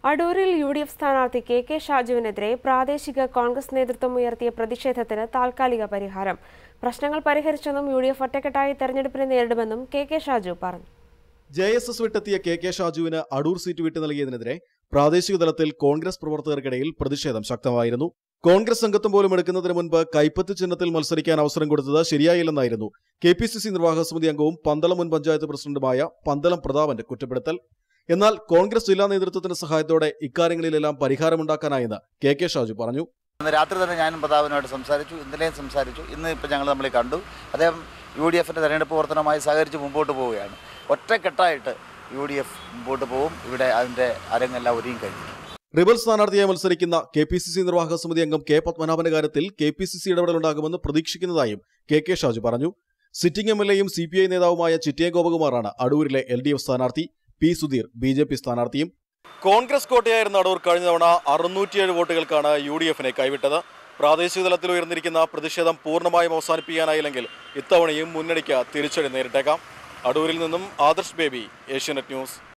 അടൂരിൽ U D F സ്ഥാനാർത്ഥി K K ഷാജുവിനെതിരെ പ്രാദേശിക കോൺഗ്രസ് നേതൃത്വം ഉയർത്തിയ പ്രതിഷേധത്തിന് താൽക്കാലിക പരിഹാരം പ്രശ്നങ്ങൾ പരിഹരിച്ചെന്നും യു ഡി എഫ് ഒറ്റക്കെട്ടായി തെരഞ്ഞെടുപ്പിനെ നേരിടുമെന്നും കെ കെ ഷാജു പറഞ്ഞു ജെ എസ് എസ് വിട്ടെത്തിയ കെ കെ ഷാജുവിന് അടൂർ സീറ്റ് വിട്ടു നൽകിയതിനെതിരെ പ്രാദേശിക തലത്തിൽ കോൺഗ്രസ് പ്രവർത്തകർക്കിടയിൽ പ്രതിഷേധം ശക്തമായിരുന്നു കോൺഗ്രസ് അംഗത്വം പോലും എടുക്കുന്നതിന് മുൻപ് കൈപ്പത്ത് ചിഹ്നത്തിൽ മത്സരിക്കാൻ അവസരം കൊടുത്തത് ശരിയായില്ലെന്നായിരുന്നു കെ പി സി സി നിർവാഹക സമിതി അംഗവും പന്തളം മുൻ പഞ്ചായത്ത് പ്രസിഡന്റുമായ പന്തളം പ്രതാപന്റെ കുറ്റപ്പെടുത്തൽ എന്നാൽ കോൺഗ്രസ് ജില്ലാ നേതൃത്വത്തിന്റെ സഹായത്തോടെ ഇക്കാര്യങ്ങളിലെല്ലാം പരിഹാരമുണ്ടാക്കാനായെന്ന് കെ കെ ഷാജു പറഞ്ഞു ഇന്ന് രാത്രി തന്നെ ഞാനും പ്രതാപനുമായിട്ട് സംസാരിച്ചു ഇന്നലെയും സംസാരിച്ചു ഇന്ന് ഇപ്പം ഞങ്ങൾ തമ്മിൽ കണ്ടു അദ്ദേഹം യു ഡി എഫിൻ്റെ തെരഞ്ഞെടുപ്പ് പ്രവർത്തനവുമായി സഹകരിച്ച് മുമ്പോട്ട് പോവുകയാണ് ഒറ്റക്കെട്ടായിട്ട് യു ഡി എഫ് മുമ്പോട്ട് പോവും ഇവിടെ അതിൻ്റെ അരങ്ങെല്ലാം ഒരുങ്ങി കഴിഞ്ഞു റിബൽ സ്ഥാനാർത്ഥിയായി മത്സരിക്കുന്ന കെ പി സി സി നിർവാഹക സമിതി അംഗം കെ പത്മനാഭന്റെ കാര്യത്തിൽ കെ പി സി സി ഇടപെടലുണ്ടാകുമെന്ന് പ്രതീക്ഷിക്കുന്നതായും കെ കെ ഷാജു പറഞ്ഞു സിറ്റിംഗ് എം എൽ എയും സി പി ഐ നേതാവുമായ ചിറ്റിയ ഗോപകുമാറാണ് അടൂരിലെ എൽ ഡി എഫ് സ്ഥാനാർത്ഥി P Sudheer B J P സ്ഥാനാർത്ഥിയും കോൺഗ്രസ് കോട്ടയായിരുന്ന അടൂർ കഴിഞ്ഞ തവണ അറുന്നൂറ്റിയേഴ് വോട്ടുകൾക്കാണ് യു ഡി എഫിനെ കൈവിട്ടത് പ്രാദേശിക തലത്തിൽ ഉയർന്നിരിക്കുന്ന പ്രതിഷേധം പൂർണ്ണമായും അവസാനിപ്പിക്കാനായില്ലെങ്കിൽ ഇത്തവണയും മുന്നണിക്ക് തിരിച്ചടി നേരിട്ടേക്കാം അടൂരിൽ നിന്നും ആദർശ് ബേബി ഏഷ്യാനെറ്റ് ന്യൂസ്